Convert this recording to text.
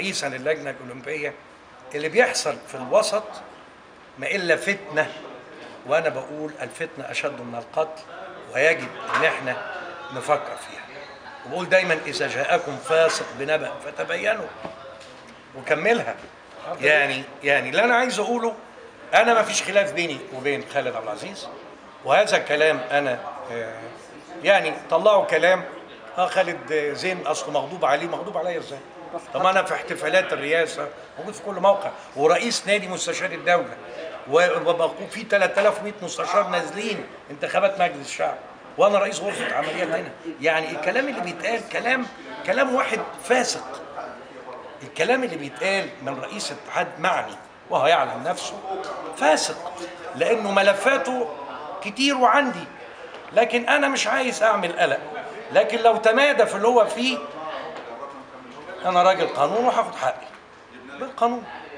رئيسا للجنه الاولمبيه اللي بيحصل في الوسط ما الا فتنه وانا بقول الفتنه اشد من القتل ويجب ان احنا نفكر فيها وبقول دايما اذا جاءكم فاسق بنبأ فتبينوا وكملها يعني يعني اللي انا عايز اقوله انا ما فيش خلاف بيني وبين خالد عبد العزيز وهذا الكلام انا آه، يعني طلعوا كلام اه خالد زين اصله مغضوب عليه مغضوب عليا ازاي؟ طب انا في احتفالات الرئاسه موجود في كل موقع ورئيس نادي مستشار الدوله وبقوا في 3100 مستشار نازلين انتخابات مجلس الشعب وانا رئيس غرفه عمليات هنا يعني الكلام اللي بيتقال كلام كلام واحد فاسق الكلام اللي بيتقال من رئيس اتحاد معني وهو يعلم نفسه فاسق لانه ملفاته كتير وعندي لكن انا مش عايز اعمل قلق لكن لو تمادى في اللي هو فيه انا راجل قانون وهاخد حقي بالقانون